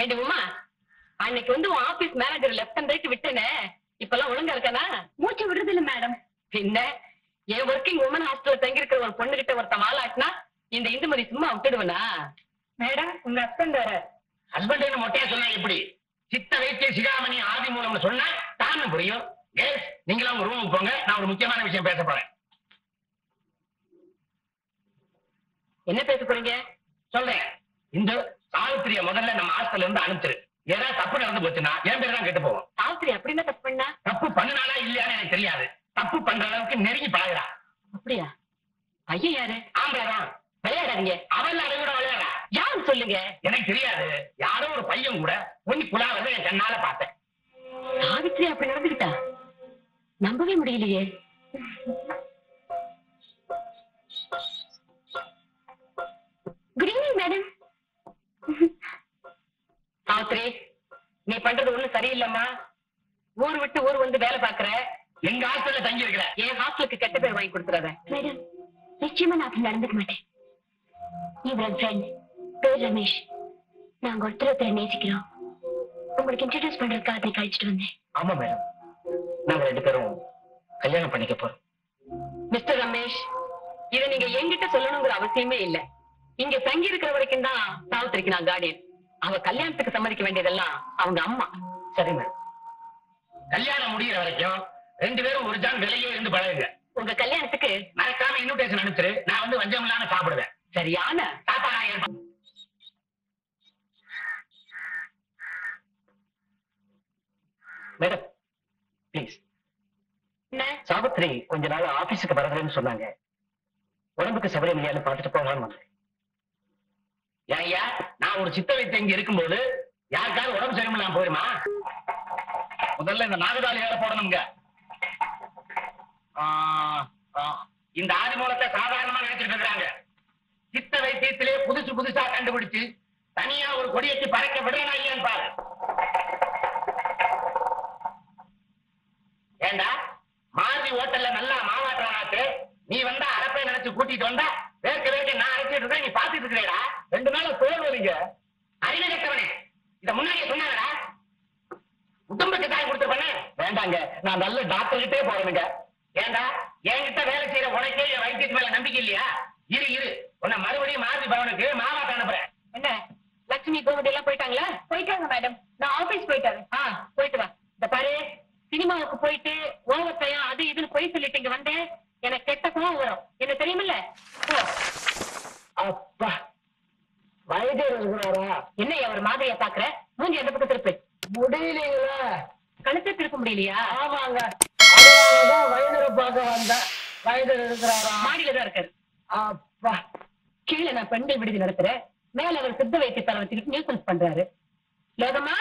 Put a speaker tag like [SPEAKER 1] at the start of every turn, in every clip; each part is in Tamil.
[SPEAKER 1] ஏண்டி உமா அன்னைக்கு வந்து உன் office manager left and right விட்டனே இப்பெல்லாம் ஒழுங்கா இருக்கானா
[SPEAKER 2] மூச்சு விடுறது இல்ல மேடம்
[SPEAKER 1] பின்ன என் ஒர்க்கிங் உமன் ஹாஸ்டல்ல தங்கி இருக்கிற ஒரு பொண்ணு கிட்ட ஒருத்தன் வாலாட்டினா இந்த இந்துமதி சும்மா விட்டுடுவனா
[SPEAKER 2] மேடம் உங்க ஹஸ்பண்ட் வர
[SPEAKER 3] ஹஸ்பண்ட் மொட்டையா சொன்னா எப்படி சித்த வைத்திய சிகாமணி ஆதி மூலம்னு சொன்னா தானும் புரியும் எஸ் நீங்களும் உங்க ரூமுக்கு போங்க நான் ஒரு முக்கியமான விஷயம் பேச போறேன்
[SPEAKER 1] என்ன பேச போறீங்க
[SPEAKER 3] சொல்றேன் இந்த சாவித்திரிய முதல்ல நம்ம ஹாஸ்டல்ல இருந்து அனுப்பிச்சிரு ஏதாவது தப்பு நடந்து போச்சுன்னா என் பேர் தான் கெட்டு போவோம்
[SPEAKER 1] சாவித்திரி அப்படின்னா தப்பு பண்ணா
[SPEAKER 3] தப்பு பண்ணுனாலா இல்லையான்னு எனக்கு தெரியாது தப்பு பண்ற அளவுக்கு நெருங்கி பழகுறா
[SPEAKER 1] அப்படியா பையன் யாரு
[SPEAKER 3] ஆம்பளை தான்
[SPEAKER 1] விளையாடாதீங்க
[SPEAKER 3] அவள் அதை கூட விளையாடா
[SPEAKER 1] யாரு சொல்லுங்க
[SPEAKER 3] எனக்கு தெரியாது யாரோ ஒரு பையன் கூட பொண்ணு குழாவதை என் கண்ணால பார்த்தேன்
[SPEAKER 1] சாவித்திரி அப்படி நடந்துக்கிட்டா நம்பவே முடியலையே
[SPEAKER 2] குட் ஈவினிங் மேடம்
[SPEAKER 1] சாவித்திரி நீ பண்றது ஒண்ணும் சரியில்லைம்மா ஊர் விட்டு ஊர் வந்து வேலை பாக்குற
[SPEAKER 3] எங்க ஹாஸ்டல்ல தங்கி இருக்கிற
[SPEAKER 1] என் ஹாஸ்டலுக்கு கெட்ட பேர் வாங்கி கொடுத்துறாத
[SPEAKER 2] மேடம் நிச்சயமா நான் அப்படி நடந்துக்க மாட்டேன் இவர் ஃப்ரெண்ட் பேர் ரமேஷ் நாங்க ஒருத்தர் ஒருத்தர் நேசிக்கிறோம் உங்களுக்கு இன்ட்ரடியூஸ் பண்றதுக்காக அதை கழிச்சிட்டு வந்தேன்
[SPEAKER 3] ஆமா மேடம் நாங்க ரெண்டு பேரும் கல்யாணம் பண்ணிக்க போறோம்
[SPEAKER 1] மிஸ்டர் ரமேஷ் இத நீங்க என்கிட்ட சொல்லணுங்கிற அவசியமே இல்ல இங்க தங்கி இருக்கிற வரைக்கும் தான் சாவித்திரிக்கு நான் கார்டியன் அவ கல்யாணத்துக்கு சம்மதிக்க வேண்டியதெல்லாம் அவங்க அம்மா
[SPEAKER 3] சரி மேடம் கல்யாணம் முடியிற வரைக்கும் ரெண்டு பேரும் ஒரு ஜான் விலையே இருந்து பழகுங்க
[SPEAKER 1] உங்க கல்யாணத்துக்கு
[SPEAKER 3] மறக்காம இன்விடேஷன் அனுப்பிச்சிரு நான் வந்து வஞ்சம் இல்லாம சாப்பிடுவேன்
[SPEAKER 1] சரியான
[SPEAKER 3] தாத்தா நான் ஏற்ப- மேடம் ப்ளீஸ்
[SPEAKER 1] என்ன
[SPEAKER 3] சாவித்ரி கொஞ்ச நாள் ஆபீஸுக்கு வரதுன்னு சொன்னாங்க உடம்புக்கு சபரி இல்லையான்னு பார்த்துட்டு போகலான்னு வந்தேன் ஐயா நான் ஒரு சித்த வைத்து இங்க இருக்கும்போது யாருக்காவது உடம்பு சரியில்லாம போயிருமா முதல்ல இந்த நாகதாளி வேலை போடணுங்க ஆ, ஆ, இந்த ஆதி மூலத்தை சாதாரணமா நினைச்சிட்டு இருக்காங்க சித்த வைத்தியத்திலே புதுசு புதுசா கண்டுபிடிச்சு தனியா ஒரு கொடியேற்றி பறக்க விடுறேனா இல்லையான்னு பாரு ஏண்டா மாருதி ஹோட்டல்ல நல்லா மாவாட்டுறானாக்கு நீ வந்தா அரப்பை நினைச்சு கூட்டிட்டு வந்தா வேர்க்க வேர்க்க நான் அரைச்சிட்டு இருக்கேன் நீ பாத்துட்டு இருக்கிறேடா ரெண்டு நாள் தோல் வலிங்க அறிவு கட்டவனே இத முன்னாடியே சொன்னாங்கடா உடம்புக்கு தாய் கொடுத்துருப்பானே வேண்டாங்க நான் நல்ல டாக்டர் கிட்டே போறேனுங்க ஏண்டா என்கிட்ட வேலை செய்யற உனக்கே என் வைத்தியத்து மேல நம்பிக்கை இல்லையா இரு இரு உன்னை மறுபடியும் மாருதி பவனுக்கு மாவாட்ட அனுப்புறேன்
[SPEAKER 1] என்ன லட்சுமி கோமதி எல்லாம் போயிட்டாங்களா
[SPEAKER 2] போயிட்டாங்க மேடம் நான் ஆபீஸ் போயிட்டாரு
[SPEAKER 1] ஆ போயிட்டு வா இந்த பாரு சினிமாவுக்கு போயிட்டு ஓவர் டைம் அது இதுன்னு போய் சொல்லிட்டு இங்க வந்தேன் எனக்கு கெட்ட கோவம் வரும் என்ன தெரியுமில்ல போ
[SPEAKER 3] அப்பா வைத்தியர் இருக்கிறாரா
[SPEAKER 1] என்ன ஒரு மாதிரியா பாக்குற மூஞ்சி அந்த பக்கம் திருப்பு
[SPEAKER 3] முடியலீங்களா
[SPEAKER 1] கழுத்தை திருப்ப முடியலையா
[SPEAKER 3] ஆமாங்க அதனாலதான் வயதரை பார்க்க வந்தேன் வயதர் இருக்கிறாரா
[SPEAKER 1] மாடியில தான் இருக்காரு
[SPEAKER 3] அப்பா
[SPEAKER 1] கீழே நான் பெண்கள் விடுதி நடத்துறேன் மேல அவர் சித்த வைத்தியத்தால வச்சுக்கிட்டு நியூசன்ஸ் பண்றாரு லோகமா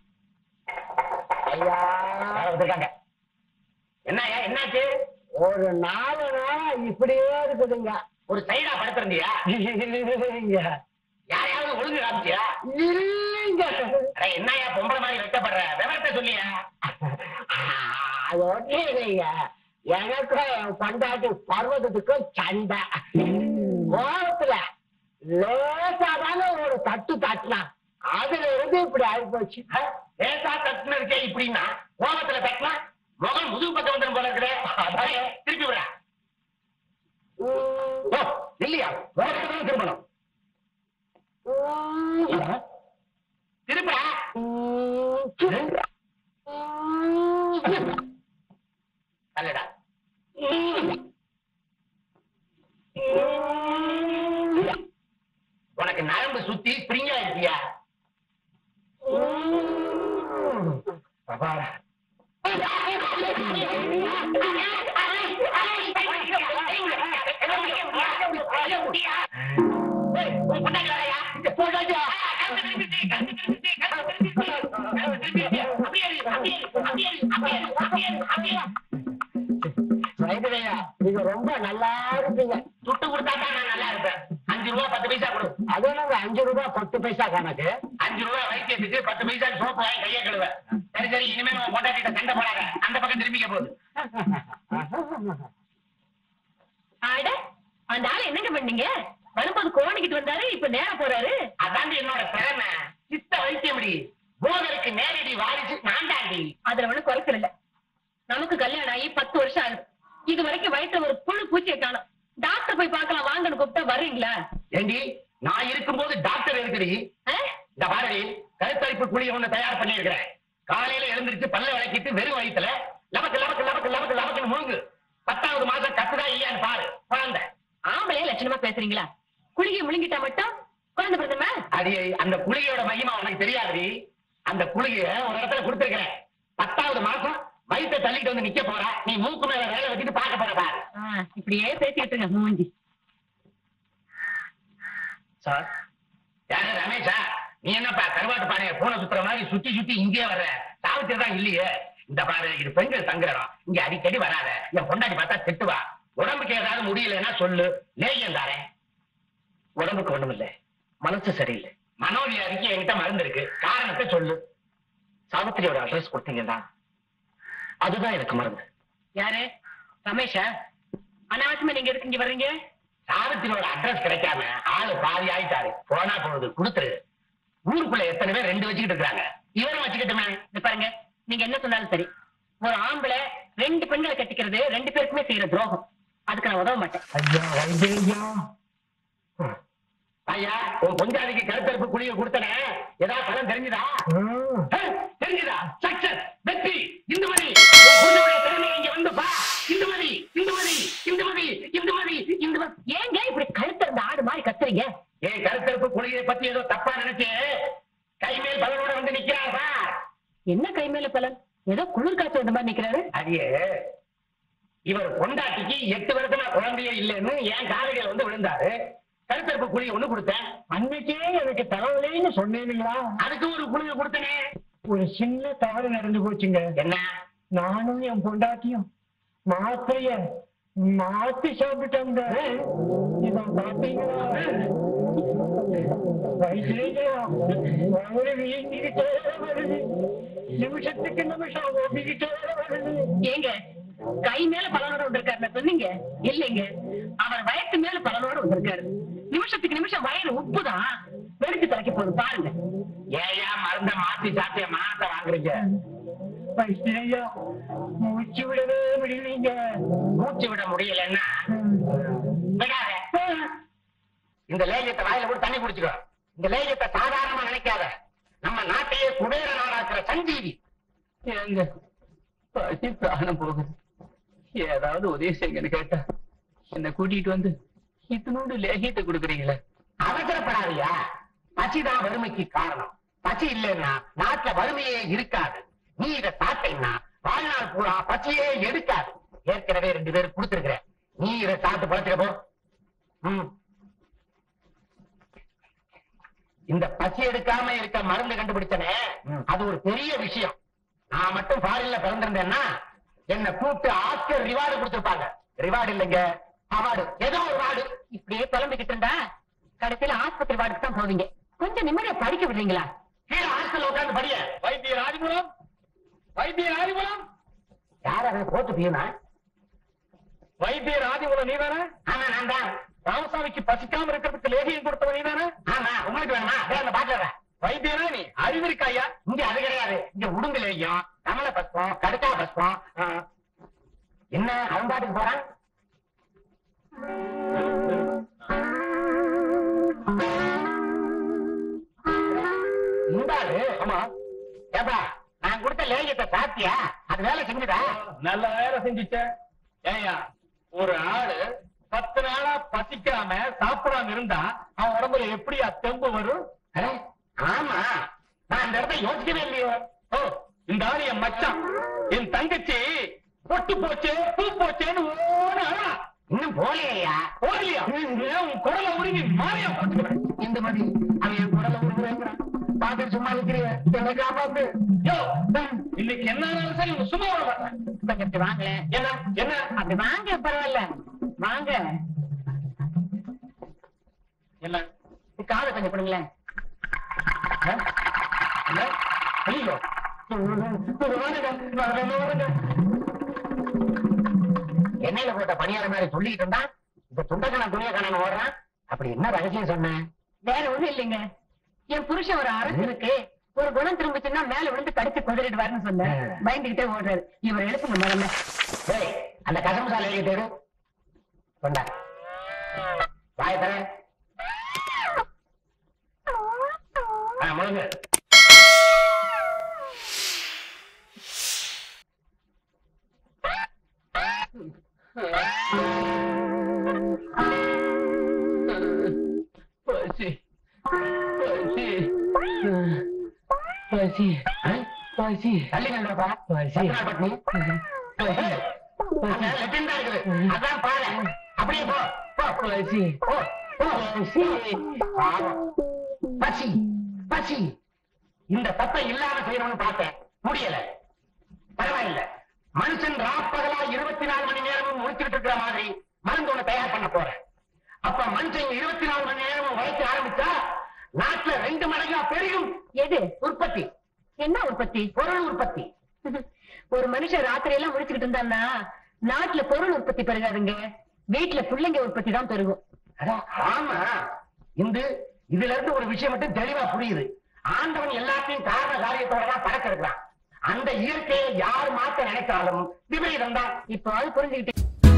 [SPEAKER 3] ஐயா வந்துருக்காங்க என்னய்யா என்னாச்சு ஒரு நாலு நாளா இப்படியே இருக்குதுங்க ஒரு சைடா படுத்திருந்தியா இல்லைங்க யாரையாவது ஒழுங்கு காமிச்சியா இல்லைங்க என்னையா பொம்பளை மாதிரி வெட்டப்படுற விவரத்தை சொல்லியா அது ஒன்றும் இல்லைங்க எனக்கும் என் பண்டாட்டி பர்வதத்துக்கும் சண்டை கோபத்துல லேசாதான ஒரு தட்டு தட்டினா அதுல இருந்து இப்படி ஆயிப்போச்சு லேசா தட்டுன இருக்கே இப்படின்னா கோபத்துல தட்டினா முகம் முதுகு பக்கம் வந்துடும் போல இருக்கிறே அதான் திருப்பி விட ஓ இல்லையா முகத்துக்கு தான் திரும்பணும் திருப்பா அல்லடா உனக்கு நரம்பு சுத்தி ஸ்பிரிங்கா இருக்கியா பாபாடா வைத்தியா நீங்க ரொம்ப நல்லா இருப்பீங்க துட்டு கொடுத்தா தான் நான் நல்லா இருப்பேன் அஞ்சு ரூபா பத்து பைசா கொடு அது என்னங்க அஞ்சு ரூபா பத்து பைசா கணக்கு அஞ்சு ரூபா வைத்தியத்துக்கு பத்து பைசா சோப்பு வாங்கி கையை கழுவேன் சரி சரி இனிமே உன் பொண்டாட்டிட்ட சண்டை போடாத அந்த பக்கம் திரும்பிக்க போகுது
[SPEAKER 1] ஆட அந்த ஆளை என்னங்க பண்ணீங்க வரும்போது கோணிக்கிட்டு வந்தாரு இப்ப நேரா போறாரு
[SPEAKER 3] அதாண்டி என்னோட திறமை சித்த வைத்தியமடி போதருக்கு நேரடி வாரிசு நான் தாண்டி
[SPEAKER 1] அதுல ஒண்ணு குறைச்சல் இல்ல நமக்கு கல்யாணம் ஆகி பத்து வருஷம் ஆகுது இது வரைக்கும் வயித்துல ஒரு புழு பூச்சியை காணும் டாக்டர் போய் பார்க்கலாம் வாங்கன்னு கூப்பிட்டா வர்றீங்களா
[SPEAKER 3] ஏண்டி நான் இருக்கும்போது டாக்டர் இருக்குடி
[SPEAKER 1] ஆ?
[SPEAKER 3] இந்த பாரதி கருத்தரிப்பு குழியை ஒண்ணு தயார் பண்ணியிருக்கிறேன் காலையில எழுந்திருச்சு பல்ல விளக்கிட்டு வெறும் வயித்துல லபக்கு லபக்கு லபக்கு லபக்கு லபக்குன்னு முழுங்கு பத்தாவது மாசம் கத்துதா இல்லையான்னு பாரு குழந்தை
[SPEAKER 1] ஆம்பளையே லட்சணமா பேசுறீங்களா குளிகை முழுங்கிட்டா மட்டும் குழந்தை பிறந்தமா
[SPEAKER 3] அடி அந்த குளிகையோட மகிமா உனக்கு தெரியாதுடி அந்த குளிகைய ஒரு இடத்துல கொடுத்திருக்கிறேன் பத்தாவது மாசம் வயித்தை தள்ளிட்டு வந்து நிக்க போற நீ மூக்கு மேல வேலை வச்சுட்டு பார்க்க போற பாரு
[SPEAKER 1] இப்படியே பேசிக்கிட்டு இருங்க மூஞ்சி
[SPEAKER 3] சார் யாரு ரமேஷா நீ என்னப்பா கருவாட்டு பானைய பூனை சுத்துற மாதிரி சுத்தி சுத்தி இங்கே வர்ற சாவித்திரி தான் இல்லையே இந்த பாரு இது பெண்கள் தங்குறோம் இங்க அடிக்கடி வராத என் பொண்டாட்டி பார்த்தா திட்டுவா உடம்புக்கு ஏதாவது முடியலன்னா சொல்லு லேகியம் தாரேன் உடம்புக்கு ஒண்ணும் இல்ல மனசு சரியில்லை மனோவியாதிக்கு என்கிட்ட மருந்து இருக்கு காரணத்தை சொல்லு சாவித்திரியோட அட்ரஸ் கொடுத்தீங்கன்னா அதுதான் எனக்கு மருந்து
[SPEAKER 1] யாரு ரமேஷா அனாவசியமா நீங்க எதுக்கு இங்க வர்றீங்க
[SPEAKER 3] சாவித்திரியோட அட்ரஸ் கிடைக்காம ஆளு பாதி ஆயிட்டாரு போனா போகுது கொடுத்துரு ஊருக்குள்ள எத்தனை பேர் ரெண்டு வச்சுக்கிட்டு இருக்காங்க இவரும் வச்சுக்கிட்டுமே
[SPEAKER 1] இந்த பாருங்க நீங்க என்ன சொன்னாலும் சரி ஒரு ஆம்பளை ரெண்டு பெண்களை கட்டிக்கிறது ரெண்டு பேருக்குமே செய்யற துரோகம் அதுக்கு நான் உதவ மாட்டேன்
[SPEAKER 3] ஐயா வைத்தியா ஐயா உன் பொஞ்சாதிக்கு கருத்தரப்பு குழியை கொடுத்தனே ஏதாவது பலன் தெரிஞ்சுதா ஆ, தெரிஞ்சுதா சக்சஸ் வெற்றி இந்துமதி உன் பொண்ணுடைய திறமையை இங்க வந்து பா இந்துமதி இந்துமதி இந்துமதி இந்துமதி இந்துமதி
[SPEAKER 1] ஏங்க இப்படி கழுத்து இருந்த ஆடு மாதிரி கத்துறீங்க
[SPEAKER 3] ஏன் கருத்தரப்பு குழியை பத்தி ஏதோ தப்பா நினைச்சு கைமேல் பலனோட வந்து நிக்கிறாரா
[SPEAKER 1] என்ன கை மேல பலன் ஏதோ குளிர் காய்ச்சல் வந்த மாதிரி நிக்கிறாரு
[SPEAKER 3] அடியே இவர் பொண்டாட்டிக்கு எட்டு வருஷமா குழந்தையே இல்லைன்னு என் காலடியில வந்து விழுந்தாரு கருத்தரப்பு குழி ஒண்ணு கொடுத்தேன்
[SPEAKER 4] அன்னைக்கே எனக்கு தலைவலின்னு சொன்னீங்களா
[SPEAKER 3] அதுக்கு ஒரு குழியை கொடுத்தனே
[SPEAKER 4] ஒரு சின்ன தவறு நடந்து போச்சுங்க
[SPEAKER 3] என்ன
[SPEAKER 4] நானும் என் பொண்டாட்டியும் மாத்திரைய மாத்தி சாப்பிட்டோங்க இத பாத்தீங்களா வயிற்றுல வயிறு வீங்கிக்கிட்டே வருது நிமிஷத்துக்கு நிமிஷம் ஓடிக்கிட்டே வருது
[SPEAKER 1] ஏங்க கை மேல பலனோட வந்திருக்காரு சொன்னீங்க இல்லைங்க அவர் வயசு மேல பலனோட வந்திருக்காரு நிமிஷத்துக்கு நிமிஷம் வயிறு உப்புதான் வெடிச்சு தலைக்க போகுது பாருங்க
[SPEAKER 3] ஏயா மருந்த மாத்தி சாப்பிட்ட மானத்தை வாங்குறீங்க
[SPEAKER 4] வயிற்றுலையா மூச்சு விடவே முடியலைங்க
[SPEAKER 3] மூச்சு விட முடியலன்னா விடாத இந்த லேகியத்தை வாயில போட்டு தண்ணி குடிச்சுக்கோ இந்த லேகியத்தை சாதாரணமா நினைக்காத நம்ம நாட்டையே குபேர நாடாக்குற சஞ்சீவி
[SPEAKER 5] ஏங்க பசி பிராணம் போகுது ஏதாவது உதவி செய்யுங்கன்னு கேட்டா என்ன கூட்டிட்டு வந்து இத்தனோடு லேகியத்தை கொடுக்குறீங்களே
[SPEAKER 3] அவசரப்படாதயா பசிதான் வறுமைக்கு காரணம் பசி இல்லைன்னா நாட்டுல வறுமையே இருக்காது நீ இதை சாப்பிட்டீங்கன்னா வாழ்நாள் பூரா பசியே எடுக்காது ஏற்கனவே ரெண்டு பேரும் கொடுத்துருக்கிற நீ இதை சாப்பிட்டு பழச்சுக்க போ ம். இந்த பசி எடுக்காம இருக்க மருந்து கண்டுபிடிச்சனே அது ஒரு பெரிய விஷயம் நான் மட்டும் ஃபாரின்ல பிறந்திருந்தேன்னா என்ன கூப்பிட்டு ஆஸ்கர் ரிவார்டு கொடுத்திருப்பாங்க ரிவார்டு இல்லைங்க அவார்டு ஏதோ ஒரு வார்டு
[SPEAKER 1] இப்படியே புலம்பிக்கிட்டு இருந்தா கடைசியில ஆஸ்பத்திரி வார்டுக்கு தான் போவீங்க கொஞ்சம் நிம்மதியா படிக்க விடுறீங்களா
[SPEAKER 3] கீழே ஹாஸ்டல்ல உட்கார்ந்து படிய
[SPEAKER 5] வைத்திய ராஜகுலம் வைத்திய ராஜகுலம்
[SPEAKER 3] யார் அவன் போட்டு பியூனா
[SPEAKER 5] வைத்திய ராஜகுலம் நீதானே
[SPEAKER 3] ஆமா நான் தான்
[SPEAKER 5] ராமசாமிக்கு பசிக்காம இருக்கிறதுக்கு லேகியம் கொடுத்தவன் நீதானே
[SPEAKER 3] ஆமா உங்களுக்கு வேணுமா அப்படியே அந்த பாட்டுல
[SPEAKER 5] வைத்தியரா நீ அறிவிருக்காயா
[SPEAKER 3] இங்க அது கிடையாது இங்க உடுங்குலேயும் கமல பஸ்பம் கடுக்கா பஸ்பம் ஆ. என்ன அவன் பாட்டுக்கு போறான் இந்தாரு ஆமா ஏப்பா நான் கொடுத்த லேகியத்தை சாப்பிட்டியா அது வேலை செஞ்சுதா
[SPEAKER 5] நல்ல வேலை செஞ்சுட்ட ஏயா ஒரு ஆளு பத்து நாளா பசிக்காம சாப்பிடாம இருந்தா அவன் உடம்புல எப்படியா தெம்பு வரும்
[SPEAKER 3] அட, ஆமா நான் அந்த இடத்த யோசிக்கவே இல்லையோ
[SPEAKER 5] ஓ இந்த ஆளு என் மச்சான் என் தங்கச்சி பொட்டு போச்சே பூ போச்சேன்னு ஓட அழா
[SPEAKER 3] இன்னும் போலையா
[SPEAKER 5] ஓடலையா ஏன் உன் குடலை உருகி மாறியா போட்டுக்கிறேன்
[SPEAKER 3] இந்த மாதிரி அவன் என் குடல உருகுறேங்கிறான் பாத்துட்டு சும்மா இருக்கிறிய என்ன காப்பாத்து
[SPEAKER 5] யோ இன்னைக்கு என்ன ஆனாலும் சரி உன் சும்மா விட மாட்டேன்
[SPEAKER 1] கொஞ்சம் இப்படி வாங்களேன்
[SPEAKER 5] என்ன என்ன
[SPEAKER 1] அப்படி வாங்க பரவாயில்ல வாங்க
[SPEAKER 5] என்ன
[SPEAKER 1] இது காதை கொஞ்சம் கொடுங்களேன்
[SPEAKER 3] ஆ? என்ன? ஐயோ எண்ணெயில போட்ட பணியார மாதிரி சொல்லிட்டு இருந்தா இந்த துண்டக்கான துணிய காணாம ஓடுறான் அப்படி என்ன ரகசியம் சொன்னேன்
[SPEAKER 1] வேற ஒண்ணும் இல்லைங்க என் புருஷன் ஒரு அரசு இருக்கு ஒரு குணம் திரும்பிச்சுன்னா மேல விழுந்து கடிச்சு குதறிடுவாருன்னு சொன்னேன் பயந்துகிட்டே ஓடுறாரு இவர் எழுப்புங்க முதல்ல
[SPEAKER 3] டேய், அந்த கசம்பு சாலை எழுதி தேடு கொண்டா வாய தர முழுங்க
[SPEAKER 5] பசி பசி பசி பசி
[SPEAKER 3] தள்ளி நின்றப்பா
[SPEAKER 5] பசி.
[SPEAKER 3] பட்னி அங்க லெட்டின் தான் இருக்குது அதான் பாரு அப்படியே போ போ
[SPEAKER 5] பசி
[SPEAKER 3] போ போ பாவம். பசி பசி இந்த தப்பை இல்லாம செய்யணும்னு பார்த்தேன் முடியல பரவாயில்ல மனுஷன் ராப்பகலா இருபத்தி நாலு மணி நேரமும் முடிச்சுட்டு இருக்கிற மாதிரி மருந்து ஒண்ணு தயார் பண்ண போறேன் அப்ப மனுஷன் இருபத்தி நாலு மணி நேரமும் உழைக்க ஆரம்பிச்சா நாட்டுல ரெண்டு மடங்கா பெருகும்
[SPEAKER 1] எது
[SPEAKER 3] உற்பத்தி
[SPEAKER 1] என்ன உற்பத்தி
[SPEAKER 3] பொருள் உற்பத்தி
[SPEAKER 1] ஒரு மனுஷன் ராத்திரி எல்லாம் முடிச்சுக்கிட்டு இருந்தான்னா நாட்டுல பொருள் உற்பத்தி பெருகாதுங்க வீட்டுல பிள்ளைங்க உற்பத்தி தான் பெருகும்
[SPEAKER 3] அதான், ஆமா இந்த இதுல இருந்து ஒரு விஷயம் மட்டும் தெளிவா புரியுது ஆண்டவன் எல்லாத்தையும் காரண காரியத்தோட தான் படைக்க இருக்கிறான் அந்த இயற்கையை யார் மாத்த நினைச்சாலும் விபரீதம் தான்
[SPEAKER 1] இப்போ அது புரிஞ்சுக்கிட்டு